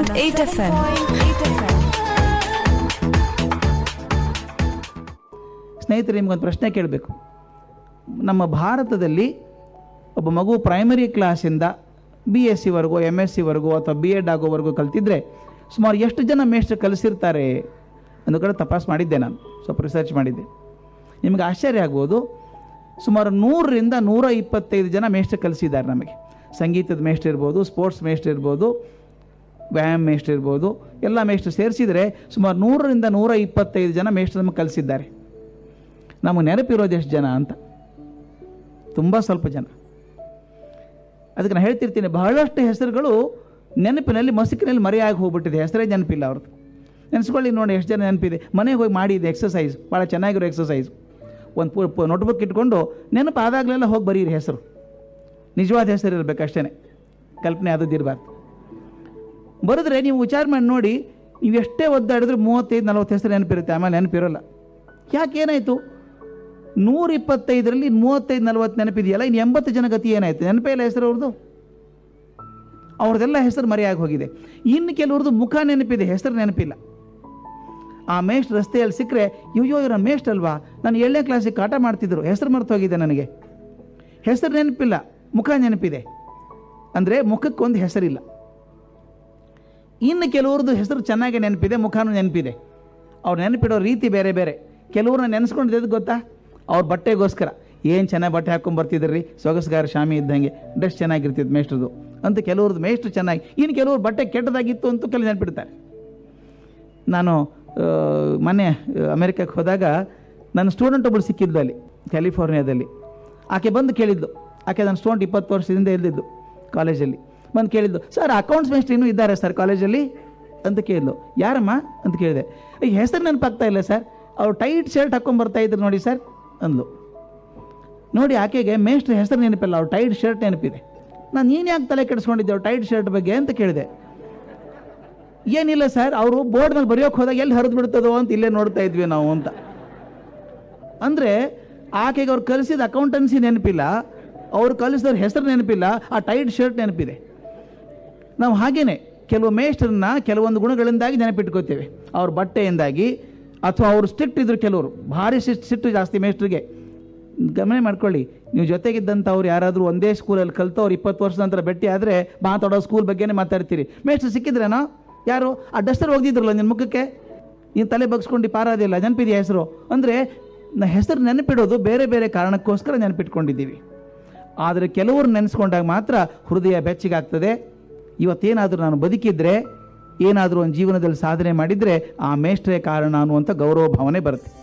7.8 FM. ಸ್ನೇಹಿತರೆ ನಿಮ್ಗೊಂದು ಪ್ರಶ್ನೆ ಕೇಳಬೇಕು ನಮ್ಮ ಭಾರತದಲ್ಲಿ ಒಬ್ಬ ಮಗು ಪ್ರೈಮರಿ ಕ್ಲಾಸಿಂದ ಬಿ ಎಸ್ ಸಿವರೆಗೂ ಎಮ್ ಎಸ್ ಸಿವರೆಗೂ ಅಥವಾ ಬಿ ಎಡ್ ಆಗೋವರೆಗೂ ಕಲ್ತಿದ್ರೆ ಸುಮಾರು ಎಷ್ಟು ಜನ ಮೇಷ್ಟ್ರು ಕಲಿಸಿರ್ತಾರೆ ಅನ್ನೋ ಕಡೆ ತಪಾಸ್ ಮಾಡಿದ್ದೆ ನಾನು ಸ್ವಲ್ಪ ರಿಸರ್ಚ್ ಮಾಡಿದ್ದೆ ನಿಮಗೆ ಆಶ್ಚರ್ಯ ಆಗ್ಬೋದು ಸುಮಾರು ನೂರರಿಂದ ನೂರ ಇಪ್ಪತ್ತೈದು ಜನ ಮೇಷ್ಟ್ರು ಕಲಿಸಿದ್ದಾರೆ ನಮಗೆ ಸಂಗೀತದ ಮೇಷ್ಟ್ರು ಇರ್ಬೋದು ಸ್ಪೋರ್ಟ್ಸ್ ಮೇಷ್ಟ್ರು ಇರ್ಬೋದು ವ್ಯಾಯಾಮ ಮೇಷ್ಟ್ರು ಇರ್ಬೋದು ಎಲ್ಲ ಮೇಷ್ಟ್ರು ಸೇರಿಸಿದರೆ ಸುಮಾರು ನೂರರಿಂದ ನೂರ ಇಪ್ಪತ್ತೈದು ಜನ ಮೇಷ್ಟ್ರು ನಮಗೆ ಕಲಿಸಿದ್ದಾರೆ ನಮಗೆ ನೆನಪಿರೋದು ಎಷ್ಟು ಜನ ಅಂತ ತುಂಬ ಸ್ವಲ್ಪ ಜನ ಅದಕ್ಕೆ ನಾನು ಹೇಳ್ತಿರ್ತೀನಿ ಬಹಳಷ್ಟು ಹೆಸರುಗಳು ನೆನಪಿನಲ್ಲಿ ಮಸಿಕಿನಲ್ಲಿ ಮರೆಯಾಗಿ ಹೋಗ್ಬಿಟ್ಟಿದೆ ಹೆಸರೇ ನೆನಪಿಲ್ಲ ಅವ್ರದ್ದು ನೆನೆಸ್ಕೊಳ್ಳಿ ನೋಡಿ ಎಷ್ಟು ಜನ ನೆನಪಿದೆ ಮನೆಗೆ ಹೋಗಿ ಮಾಡಿದೆ ಎಕ್ಸಸೈಸ್ ಭಾಳ ಚೆನ್ನಾಗಿರೋ ಎಕ್ಸಸೈಸ್ ಒಂದು ಪು ನೋಟ್ಬುಕ್ ಇಟ್ಕೊಂಡು ನೆನಪು ಆದಾಗಲೆಲ್ಲ ಹೋಗಿ ಬರೀರಿ ಹೆಸರು ನಿಜವಾದ ಹೆಸರು ಇರಬೇಕು ಅಷ್ಟೇ ಕಲ್ಪನೆ ಆದದ್ದು ಇರಬಾರ್ದು ಬರೆದ್ರೆ ನೀವು ವಿಚಾರ ಮಾಡಿ ನೋಡಿ ನೀವು ಎಷ್ಟೇ ಒದ್ದಾಡಿದ್ರೆ ಮೂವತ್ತೈದು ನಲ್ವತ್ತು ಹೆಸರು ನೆನಪಿರುತ್ತೆ ಆಮೇಲೆ ನೆನಪಿರೋಲ್ಲ ಯಾಕೆ ಏನಾಯಿತು ನೂರ ಇಪ್ಪತ್ತೈದರಲ್ಲಿ ಮೂವತ್ತೈದು ನಲ್ವತ್ತು ನೆನಪಿದೆಯಲ್ಲ ಇನ್ನು ಎಂಬತ್ತು ಜನ ಗತಿ ಏನಾಯ್ತು ನೆನಪೇ ಇಲ್ಲ ಹೆಸರು ಅವ್ರದ್ದು ಅವ್ರದ್ದೆಲ್ಲ ಹೆಸರು ಮರೆಯಾಗಿ ಹೋಗಿದೆ ಇನ್ನು ಕೆಲವ್ರದ್ದು ಮುಖ ನೆನಪಿದೆ ಹೆಸರು ನೆನಪಿಲ್ಲ ಆ ಮೇಷ್ಟ್ ರಸ್ತೆಯಲ್ಲಿ ಸಿಕ್ಕರೆ ಅಯ್ಯೋ ಇವ್ರ ಮೇಷ್ಟ್ ಅಲ್ವಾ ನಾನು ಏಳನೇ ಕ್ಲಾಸಿಗೆ ಕಾಟ ಮಾಡ್ತಿದ್ರು ಹೆಸರು ಮರೆತು ಹೋಗಿದೆ ನನಗೆ ಹೆಸರು ನೆನಪಿಲ್ಲ ಮುಖ ನೆನಪಿದೆ ಅಂದರೆ ಮುಖಕ್ಕೊಂದು ಹೆಸರಿಲ್ಲ ಇನ್ನು ಕೆಲವ್ರದ್ದು ಹೆಸರು ಚೆನ್ನಾಗಿ ನೆನಪಿದೆ ಮುಖನೂ ನೆನಪಿದೆ ಅವ್ರು ನೆನಪಿಡೋ ರೀತಿ ಬೇರೆ ಬೇರೆ ಕೆಲವ್ರನ್ನ ನೆನೆಸ್ಕೊಂಡಿದ್ದು ಗೊತ್ತಾ ಅವ್ರ ಬಟ್ಟೆಗೋಸ್ಕರ ಏನು ಚೆನ್ನಾಗಿ ಬಟ್ಟೆ ಹಾಕ್ಕೊಂಡು ಬರ್ತಿದ್ರಿ ಸೊಗಸ್ಗಾರ ಶಾಮಿ ಇದ್ದಂಗೆ ಡ್ರೆಸ್ ಚೆನ್ನಾಗಿರ್ತಿದ್ದು ಮೇಷ್ಟ್ರದು ಅಂತ ಕೆಲವ್ರದ್ದು ಮೇಷ್ಟ್ರು ಚೆನ್ನಾಗಿ ಇನ್ನು ಕೆಲವ್ರು ಬಟ್ಟೆ ಕೆಟ್ಟದಾಗಿತ್ತು ಅಂತ ಕೆಲವು ನೆನಪಿಡ್ತಾರೆ ನಾನು ಆ, ಮೊನ್ನೆ ಅಮೆರಿಕಕ್ಕೆ ಹೋದಾಗ ನನ್ನ ಸ್ಟೂಡೆಂಟ್ ಒಬ್ಬಳು ಸಿಕ್ಕಿದ್ಲು ಅಲ್ಲಿ ಕ್ಯಾಲಿಫೋರ್ನಿಯಾದಲ್ಲಿ ಆಕೆ ಬಂದು ಕೇಳಿದ್ಲು ಆಕೆ ನನ್ನ ಸ್ಟೂಡೆಂಟ್ ಇಪ್ಪತ್ತು ವರ್ಷದಿಂದ ಇಲ್ದಿದ್ದು ಕಾಲೇಜಲ್ಲಿ ಬಂದು ಕೇಳಿದ್ದು ಸರ್ ಅಕೌಂಟ್ಸ್ ಮೇಸ್ಟ್ರು ಇನ್ನೂ ಇದ್ದಾರೆ ಸರ್ ಕಾಲೇಜಲ್ಲಿ ಅಂತ ಕೇಳಿದ್ಲು ಯಾರಮ್ಮ ಅಂತ ಕೇಳಿದೆ ಈ ಹೆಸರು ನೆನಪಾಗ್ತಾ ಇಲ್ಲ ಸರ್ ಅವ್ರು ಟೈಟ್ ಶರ್ಟ್ ಹಾಕ್ಕೊಂಡು ಬರ್ತಾ ಇದ್ರು ನೋಡಿ ಸರ್ ಅಂದ್ಲು ನೋಡಿ ಆಕೆಗೆ ಮೇಷ್ಟ್ರ ಹೆಸರು ನೆನಪಿಲ್ಲ ಅವ್ರು ಟೈಟ್ ಶರ್ಟ್ ನೆನಪಿದೆ ನಾನು ನೀನು ಯಾಕೆ ತಲೆ ಕೆಡಿಸ್ಕೊಂಡಿದ್ದೆ ಅವ್ರು ಟೈಟ್ ಶರ್ಟ್ ಬಗ್ಗೆ ಅಂತ ಕೇಳಿದೆ ಏನಿಲ್ಲ ಸರ್ ಅವರು ಬೋರ್ಡ್ ಮೇಲೆ ಬರೆಯೋಕೆ ಹೋದಾಗ ಎಲ್ಲಿ ಹರಿದು ಬಿಡ್ತದೋ ಅಂತ ಇಲ್ಲೇ ನೋಡ್ತಾ ಇದ್ವಿ ನಾವು ಅಂತ ಅಂದರೆ ಆಕೆಗೆ ಅವ್ರು ಕಲಿಸಿದ ಅಕೌಂಟೆನ್ಸಿ ನೆನಪಿಲ್ಲ ಅವ್ರು ಕಲಿಸಿದವ್ರ ಹೆಸರು ನೆನಪಿಲ್ಲ ಆ ಟೈಟ್ ಶರ್ಟ್ ನೆನಪಿದೆ ನಾವು ಹಾಗೇನೆ ಕೆಲವು ಮೇಷ್ಟ್ರನ್ನ ಕೆಲವೊಂದು ಗುಣಗಳಿಂದಾಗಿ ನೆನಪಿಟ್ಕೋತೇವೆ ಅವ್ರ ಬಟ್ಟೆಯಿಂದಾಗಿ ಅಥವಾ ಅವರು ಸ್ಟ್ರಿಕ್ಟ್ ಇದ್ರು ಕೆಲವರು ಭಾರಿ ಸಿಟ್ ಸಿಟ್ಟು ಜಾಸ್ತಿ ಮೇಷ್ಟ್ರಿಗೆ ಗಮನ ಮಾಡ್ಕೊಳ್ಳಿ ನೀವು ಜೊತೆಗಿದ್ದಂಥವ್ರು ಯಾರಾದರೂ ಒಂದೇ ಸ್ಕೂಲಲ್ಲಿ ಕಲ್ತವ್ರು ಇಪ್ಪತ್ತು ವರ್ಷದ ನಂತರ ಭೇಟಿ ಆದರೆ ಮಾತಾಡೋ ಸ್ಕೂಲ್ ಬಗ್ಗೆನೇ ಮಾತಾಡ್ತೀರಿ ಮೇಷ್ಟ್ರು ಸಿಕ್ಕಿದ್ರೇನೋ ಯಾರು ಆ ಡಸ್ಟರ್ ಹೋಗಿದ್ರಲ್ಲ ನಿನ್ನ ಮುಖಕ್ಕೆ ನೀನು ತಲೆ ಬಗ್ಸ್ಕೊಂಡು ಪಾರಾದಿಲ್ಲ ನೆನಪಿದೆಯಾ ಹೆಸರು ಅಂದರೆ ನ ಹೆಸರು ನೆನಪಿಡೋದು ಬೇರೆ ಬೇರೆ ಕಾರಣಕ್ಕೋಸ್ಕರ ನೆನಪಿಟ್ಕೊಂಡಿದ್ದೀವಿ ಆದರೆ ಕೆಲವರು ನೆನೆಸ್ಕೊಂಡಾಗ ಮಾತ್ರ ಹೃದಯ ಬೆಚ್ಚಗಾಗ್ತದೆ ಇವತ್ತೇನಾದರೂ ನಾನು ಬದುಕಿದ್ರೆ ಏನಾದರೂ ಒಂದು ಜೀವನದಲ್ಲಿ ಸಾಧನೆ ಮಾಡಿದರೆ ಆ ಮೇಷ್ಟ್ರೇ ಕಾರಣ ಅನ್ನುವಂಥ ಗೌರವ ಭಾವನೆ ಬರುತ್ತೆ